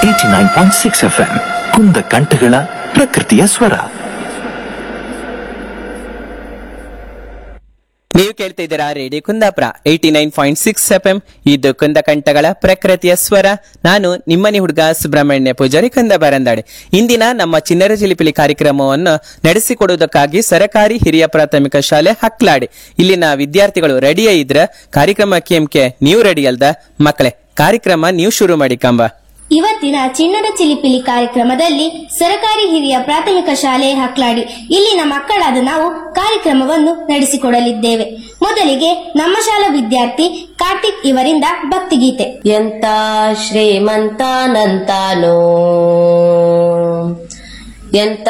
eighty nine point six F M ಕುಂದ ಕಂಠಗಳ ಪ್ರಕೃತಿಯ ಸ್ವರ ನೀವು ಕೇಳ್ತಾ ಇದ್ದೀರಾ radio Kundapura eighty nine point six F M ಇದು ಕುಂದಕಂಠಗಳ ಪ್ರಕೃತಿಯ ಸ್ವರ ನಾನು ನಿಮ್ಮನಿ ಹುಡುಗ ಸುಬ್ರಹ್ಮಣ್ಯ ಪೂಜಾರಿ ಕುಂದಬರಂದಾಡೆ ಇಂದಿನ ನಮ್ಮ ಚಿನ್ನರ ಜಿಲಿಪಿಲಿ ಕಾರ್ಯಕ್ರಮವನ್ನು ನಡೆಸಿಕೊಡುವುದಕ್ಕಾಗಿ ಸರಕಾರಿ ಹಿರಿಯ ಪ್ರಾಥಮಿಕ ಶಾಲೆ ಹಕ್ಲಾಡಿ ಇಲ್ಲಿನ ವಿದ್ಯಾರ್ಥಿಗಳು ರೆಡಿ ಇದ್ರ ಕಾರ್ಯಕ್ರಮ ಕೇಮ್ಕೆ ನೀವು ರೆಡಿ ಅಲ್ದ ಮಕ್ಕಳೇ ಕಾರ್ಯಕ್ರಮ ನೀವು ಶುರು ಮಾಡಿ ಕಂಬ ಇವತ್ತಿನ ಚಿನ್ನದ ಚಿಲಿಪಿಲಿ ಕಾರ್ಯಕ್ರಮದಲ್ಲಿ ಸರಕಾರಿ ಹಿರಿಯ ಪ್ರಾಥಮಿಕ ಶಾಲೆ ಹಕ್ಲಾಡಿ ಇಲ್ಲಿನ ಮಕ್ಕಳಾದ ನಾವು ಕಾರ್ಯಕ್ರಮವನ್ನು ನಡೆಸಿಕೊಡಲಿದ್ದೇವೆ ಮೊದಲಿಗೆ ನಮ್ಮ ಶಾಲಾ ವಿದ್ಯಾರ್ಥಿ ಕಾರ್ತಿಕ್ ಇವರಿಂದ ಭಕ್ತಿಗೀತೆ ಎಂತ ಶ್ರೀಮಂತನಂತಾನೋ ಎಂತ